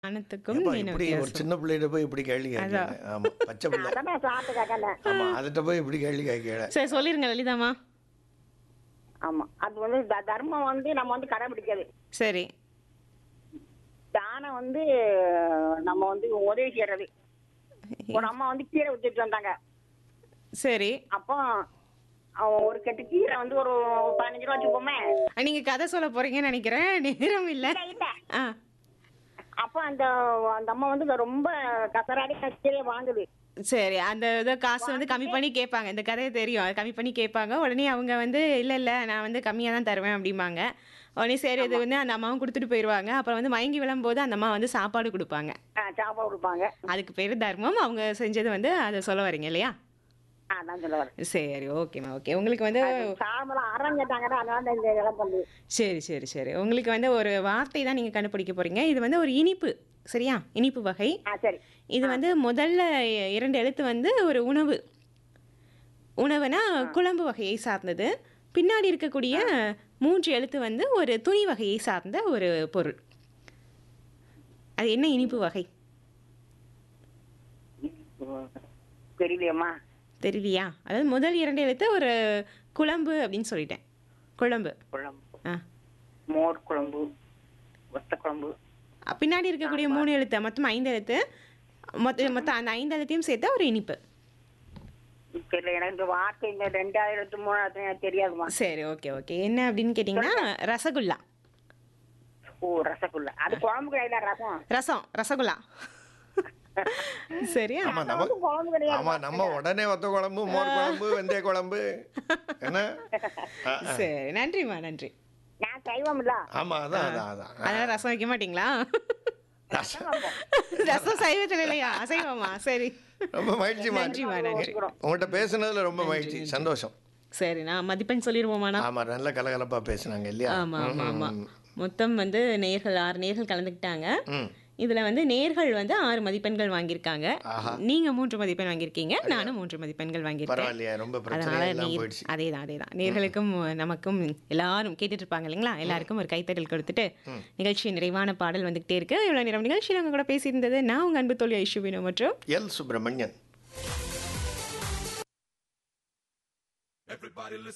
ஞானத்துக்கும் ஏப்பா என்ன இப்படி ஒரு வித்தியாசம் சின்ன பிள்ளைகிட்ட போய் இப்படி கேள்வி கேட்கல அதான். ஆமா பச்சை பிள்ளை அதான் சாப்பிட்டு கேட்கல ஆமா அதுகிட்ட போய் இப்படி கேள்வி கேட்கல சரி சொல்லிருங்க லலிதாமா ஆமா அது வந்து த- தர்மம் வந்து நம்ம வந்து கடைபிடிக்கிறது சரி தானம் வந்து நம்ம வந்து உதவி செய்யறது ஒரு அம்மா வந்து கீரை வித்துட்டு வந்தாங்க சரி அப்போ அவ ஒரு கட்டு கீரை வந்து ஒரு பதினஞ்சு ரூபா வச்சுக்கோமே அஹ், நீங்க கதை சொல்ல போறீங்கன்னு நினைக்கிறேன் நேரம் இல்ல இல்ல, இல்ல ஆ அப்போ அந்த அந்த அம்மா வந்து ரொம்ப கசராடி கீரையை வாங்குது சரி அந்த இதை காசு வந்து கம்மி பண்ணி கேட்பாங்க இந்த கதையை தெரியும் அது கம்மி பண்ணி கேட்பாங்க உடனே அவங்க வந்து இல்லை இல்லை நான் வந்து கம்மியாக தான் தருவேன் அப்படிம்பாங்க உடனே சரி இது வந்து அந்த அம்மாவும் கொடுத்துட்டு போயிடுவாங்க அப்புறம் வந்து மயங்கி விழும்போது அந்த அம்மா வந்து சாப்பாடு கொடுப்பாங்க ஆ, சாப்பாடு கொடுப்பாங்க அதுக்கு பேர் தர்மம் அவங்க செஞ்சது வந்து அதை சொல்ல வரீங்க இல்லையா அதான் சொல்ல வரேன் சரி ஓகேம்மா ஓகே உங்களுக்கு வந்து சாமலாம் அறம் கேட்டாங்கன்னா அதனால இந்த இதெல்லாம் பண்ணுது சரி சரி சரி உங்களுக்கு வந்து ஒரு வார்த்தை தான் நீங்கள் கண்டுபிடிக்க போறீங்க இது வந்து ஒரு இனிப்பு சரியா இனிப்பு வகை ஆ சரி இது வந்து முதல்ல இரண்டு எழுத்து வந்து ஒரு உணவு உணவுனா குழம்பு வகையை சார்ந்தது பின்னாடி இருக்கக்கூடிய மூன்று எழுத்து வந்து ஒரு துணி வகையை சார்ந்த ஒரு பொருள் அது என்ன இனிப்பு வகை தெரியலையம்மா தெரியலையா அதாவது முதல் இரண்டு எழுத்து ஒரு குழம்பு அப்படின்னு சொல்லிட்டேன் குழம்பு குழம்பு ஆ மோர் குழம்பு வத்த குழம்பு அ, பின்னாடி இருக்கக்கூடிய மூணு எழுத்து மொத்தம் ஐந்து எழுத்து மொத்த மொத்தம் அந்த ஐந்து எழுத்தையும் சேர்த்தா ஒரு இனிப்பு தெரியல எனக்கு இந்த வார்த்தை இந்த ரெண்டாயிரத்து மூணாயிரத்து எனக்கு தெரியாதுமா சரி ஓகே ஓகே என்ன அப்படின்னு கேட்டிங்கன்னா ரசகுல்லா ஓ ரசகுல்லா அது குழம்பு கிடையாது ரசம் ரசம் ரசகுல்லா சரியா ஆமா அது நம்ம வந்து குழம்பு கிடையாது ஆமா நம்ம உடனே ஒத்த குழம்பு மோர் குழம்பு வெந்தய குழம்பு என்ன ஆ, ஆ. சரி நன்றிம்மா நன்றி நான் சைவம் இல்ல ஆமா அதான் அதான் அதான் அதனால ரசம் வைக்க மாட்டீங்களா ரசம் வைப்போம். ரசம் சைவத்தில் இல்லையா அசைவமா சரி ரொம்ப மகிழ்ச்சிமா நன்றிம்மா நன்றி உங்கள்கிட்ட பேசுனதுல ரொம்ப மகிழ்ச்சி சந்தோஷம் சரி நான் மதிப்பெண் சொல்லிடுவோமாண்ணா ஆமா நல்ல கலகலப்பா பேசுனாங்க இல்லையா ஆமா ஆமா ஆமா மொத்தம் வந்து நேர்கள் ஆறு நேர்கள் கலந்துக்கிட்டாங்க ம் இதுல வந்து நேர்கள் வந்து ஆறு மதிப்பெண்கள் வாங்கியிருக்காங்க ஆஹா. நீங்க மூன்று மதிப்பெண் வாங்கியிருக்கீங்க நானும் மூன்று மதிப்பெண்கள் வாங்கியிருக்கேன் பரவாயில்லையா ரொம்ப பிரச்சனை அதனால எல்லாம் நீர் போயிடுச்சு அதேதான் அதேதான் நேர்களுக்கும் நமக்கும் எல்லாரும் கேட்டுட்டு இருப்பாங்க இல்லைங்களா எல்லாருக்கும் ஒரு கைத்தட்டல் கொடுத்துட்டு நிகழ்ச்சி நிறைவான பாடல் வந்துகிட்டே இருக்கு இவ்வளவு நேரம் நிகழ்ச்சியில் அவங்க கூட பேசியிருந்தது நான் உங்க அன்பு தோழி ஐஷுவினோ மற்றும் எல் சுப்பிரமணியன்